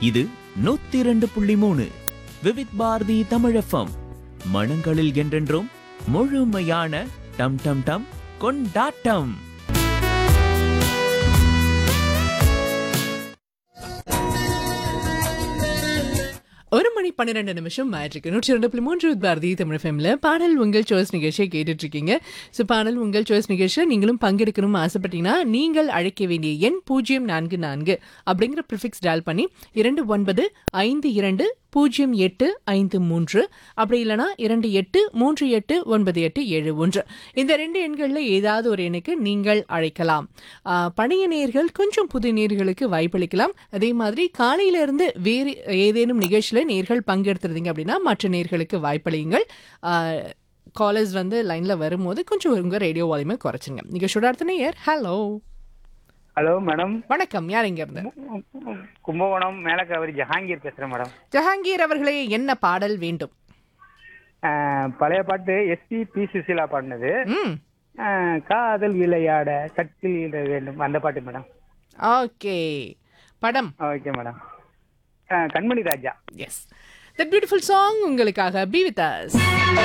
இது நூத்தி இரண்டு புள்ளி மூணு விவித் பாரதி தமிழஃபம் மனங்களில் என்றென்றும் முழுமையான டம் டம் டம் கொண்டாட்டம் ஒரு மணி பன்னிரெண்டு நிமிஷம் மேட்ரிக் நூற்றி ரெண்டு புள்ளி மூன்று பாரதி தமிழ் ஃபேமில் பாடல் உங்கள் சாய்ஸ் நிகழ்ச்சியை கேட்டுட்டு இருக்கீங்க ஸோ பாடல் உங்கள் சாய்ஸ் நிகழ்ச்சியில் நீங்களும் பங்கெடுக்கணும்னு ஆசைப்பட்டீங்கன்னா நீங்கள் அழைக்க வேண்டிய எண் பூஜ்ஜியம் நான்கு நான்கு அப்படிங்கிற ப்ரிஃபிக்ஸ் டயல் பண்ணி இரண்டு ஒன்பது ஐந்து இரண்டு பூஜ்ஜியம் எட்டு ஐந்து மூன்று அப்படி இல்லைனா இரண்டு எட்டு மூன்று எட்டு ஒன்பது எட்டு ஏழு ஒன்று இந்த ரெண்டு எண்களில் ஏதாவது ஒரு எண்ணுக்கு நீங்கள் அழைக்கலாம் ஆ, பழைய நேர்கள் கொஞ்சம் புது நேர்களுக்கு வாய்ப்பளிக்கலாம் அதே மாதிரி காலையிலிருந்து வேறு ஏதேனும் நிகழ்ச்சியில் நேர்கள் பங்கெடுத்துருந்தீங்க அப்படின்னா மற்ற நேர்களுக்கு வாய்ப்பளியுங்கள் காலேஜ் வந்து லைனில் வரும்போது கொஞ்சம் உங்கள் ரேடியோ வால்யூமை குறைச்சிங்க நிகழ்ச்சியோட அடுத்த நேயர் ஹலோ ஹலோ மேடம் வணக்கம் யார் இங்க இருந்து கும்பகோணம் மேலக்காவிரி ஜஹாங்கீர் பேசுறேன் மேடம் ஜஹாங்கீர் அவர்களே என்ன பாடல் வேண்டும் அஹ், பழைய பாட்டு எஸ்பி பி சுசீலா பாடினது ம் அஹ், காதல் விளையாட கட்டில் இட வேண்டும் அந்த பாட்டு மேடம் ஓகே படம் okay madam ah, Kanmani Raja yes that beautiful song உங்களுக்காக பி வித் அஸ்